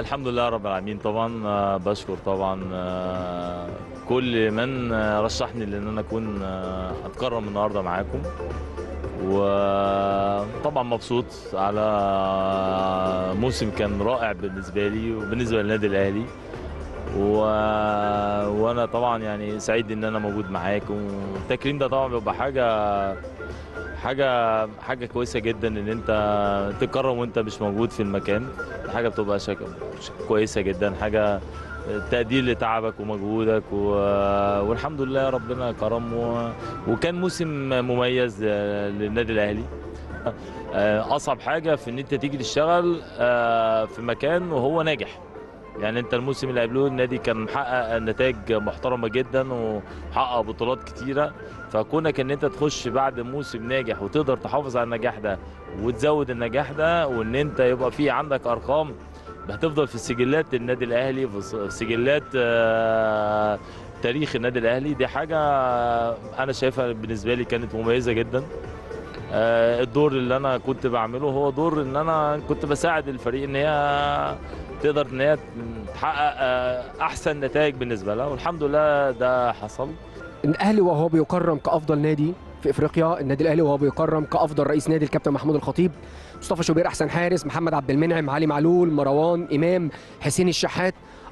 الحمد لله رب العالمين طبعا آه، بشكر طبعا آه، كل من آه، رشحني لان انا اكون آه، اتكرم النهارده معاكم وطبعا مبسوط على موسم كان رائع بالنسبه لي وبالنسبه للنادي الاهلي و... وانا طبعا يعني سعيد ان انا موجود معاكم والتكريم ده طبعا بيبقى حاجه حاجه حاجه كويسه جدا ان انت تكرم وانت مش موجود في المكان حاجه بتبقى شك... كويسه جدا حاجه تقدير لتعبك ومجهودك و... والحمد لله ربنا كرم و... وكان موسم مميز للنادي الاهلي اصعب حاجه في ان انت تيجي تشتغل آه، في مكان وهو ناجح يعني انت الموسم اللي قبله النادي كان محقق نتائج محترمه جدا وحقق بطولات كتيره فكونك ان انت تخش بعد موسم ناجح وتقدر تحافظ على النجاح ده وتزود النجاح ده وان انت يبقى في عندك ارقام هتفضل في سجلات النادي الاهلي في في سجلات آه، تاريخ النادي الاهلي دي حاجه انا شايفها بالنسبه لي كانت مميزه جدا آه، الدور اللي انا كنت بعمله هو دور ان انا كنت بساعد الفريق ان هي تقدر ان هي تحقق آه، احسن نتائج بالنسبه لها والحمد لله ده حصل الاهلي وهو بيكرم كافضل نادي في افريقيا النادي الاهلي وهو بيكرم كافضل رئيس نادي الكابتن محمود الخطيب مصطفى شوبير احسن حارس محمد عبد المنعم علي معلول مروان امام حسين الشحات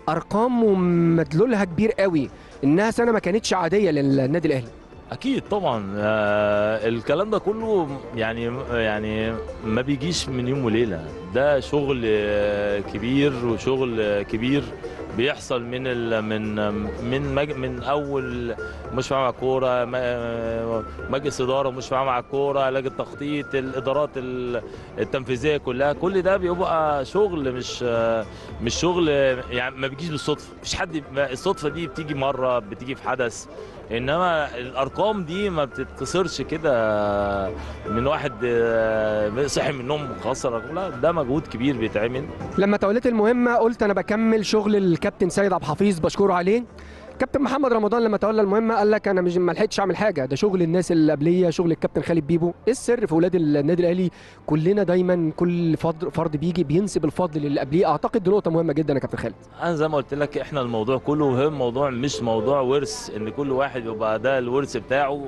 ارقام مدلولها كبير قوي انها سنه ما كانتش عاديه للنادي الاهلي اكيد طبعا آه، الكلام ده كله يعني يعني ما بيجيش من يوم وليله ده شغل آه، كبير وشغل آه، كبير بيحصل من ال من من مج من اول مش مع الكوره م- مجلس اداره مش مع الكوره لجنه التخطيط الادارات ال- التنفيذيه كلها كل ده بيبقى شغل مش آه، مش شغل يعني ما بيجيش بالصدفه مفيش حد ما- الصدفه دي بتيجي مره بتيجي في حدث انما الارقام دي ما بتتكسرش كده من واحد آه، صحي من النوم خسر لا ده مجهود كبير بيتعمل لما توليت المهمه قلت انا بكمل شغل الكابتن سيد عبد الحفيظ بشكره عليه كابتن محمد رمضان لما تولى المهمه قال لك انا مش ما لحقتش اعمل حاجه ده شغل الناس اللي قبليه شغل الكابتن خالد بيبو ايه السر في اولاد النادي الاهلي كلنا دايما كل فرد فرد بيجي بينسب الفضل للي قبليه اعتقد دي نقطه مهمه جدا يا كابتن خالد انا زي ما قلت لك احنا الموضوع كله هو موضوع مش موضوع ورث ان كل واحد يبقى ده الورث بتاعه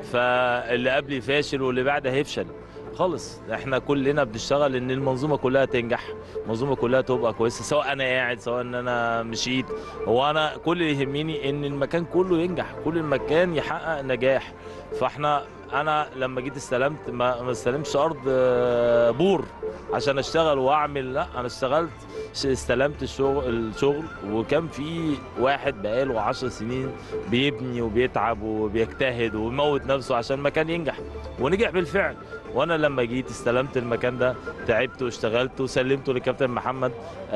فاللي قبلي فاشل واللي بعده هيفشل خالص احنا كلنا بنشتغل ان المنظومه كلها تنجح المنظومه كلها تبقى كويسه سواء انا قاعد سواء ان انا مشيت هو انا كل اللي يهمني ان المكان كله ينجح كل المكان يحقق نجاح فاحنا انا لما جيت استلمت ما ما استلمتش ارض آه، بور عشان اشتغل واعمل لا انا اشتغلت ش- استلمت الشغل الشغل وكان في واحد بقاله 10 سنين بيبني وبيتعب وبيجتهد ويموت نفسه عشان المكان ينجح ونجح بالفعل وانا لما جيت استلمت المكان ده تعبت واشتغلت وسلمته للكابتن محمد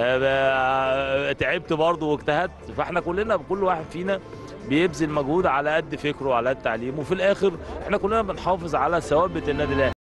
آه، تعبت برضه واجتهدت فاحنا كلنا كل واحد فينا بيبذل مجهود على قد فكره وعلى قد تعليمه وفي الاخر احنا كلنا بنحافظ على ثوابت النادي الاهلي